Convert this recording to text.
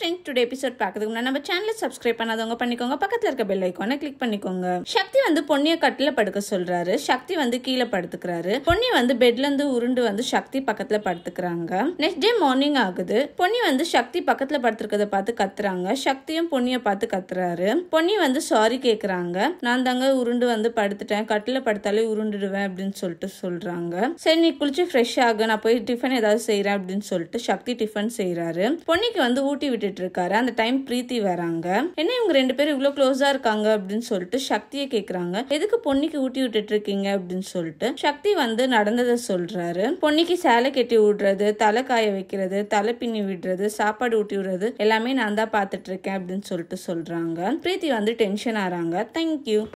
link today episode பார்க்கறதுக்கு முன்னாடி நம்ம சேனலை சப்ஸ்கிரைப் பண்ணாதவங்க பண்ணிக்கோங்க பக்கத்தில் இருக்க பெல் ஐக்கானை கிளிக் பண்ணிக்கோங்க சக்தி வந்து பொன்னிய கட்டில படுக்க சொல்றாரு சக்தி வந்து கீழே படுத்துக்கிறாரு பொன்னி வந்து பெட்ல இருந்து உருண்டு வந்து சக்தி பக்கத்துல படுத்துக்கிறாங்க நெக்ஸ்ட் டே மார்னிங் ஆகுது பொன்னி வந்து சக்தி பக்கத்துல படுத்துக்கிறத பார்த்து கத்துறாங்க சக்தியும் பொன்னிய பார்த்து கத்துறாரு பொன்னி வந்து சாரி கேக்குறாங்க நான் தாங்க உருண்டு வந்து படுத்துட்டேன் கட்டில படுத்தாலே உருண்டுடுவேன் அப்படின்னு சொல்லிட்டு சொல்றாங்க சரி நீ குளிச்சு ஃப்ரெஷ் ஆகு நான் போய் டிஃபன் ஏதாவது செய்யறேன் அப்படின்னு சொல்லிட்டு சக்தி டிஃபன் செய்யறாரு பொன்னிக்கு வந்து ஊட்டி விட்டுட்டு இருக்காரு அந்த டைம் பிரீத்தி வராங்க என்ன இவங்க ரெண்டு பேரும் இவ்வளவு க்ளோஸா இருக்காங்க அப்படின்னு சொல்லிட்டு சக்தியை கேக்குறாங்க எதுக்கு பொன்னிக்கு ஊட்டி விட்டுட்டு இருக்கீங்க அப்படின்னு சொல்லிட்டு சக்தி வந்து நடந்ததை சொல்றாரு பொன்னிக்கு சேலை கட்டி விடுறது தலை காய வைக்கிறது தலை பின்னி விடுறது சாப்பாடு ஊட்டி விடுறது எல்லாமே நான் தான் பார்த்துட்டு இருக்கேன் அப்படின்னு சொல்லிட்டு சொல்றாங்க பிரீத்தி வந்து டென்ஷன் ஆறாங்க தேங்க்யூ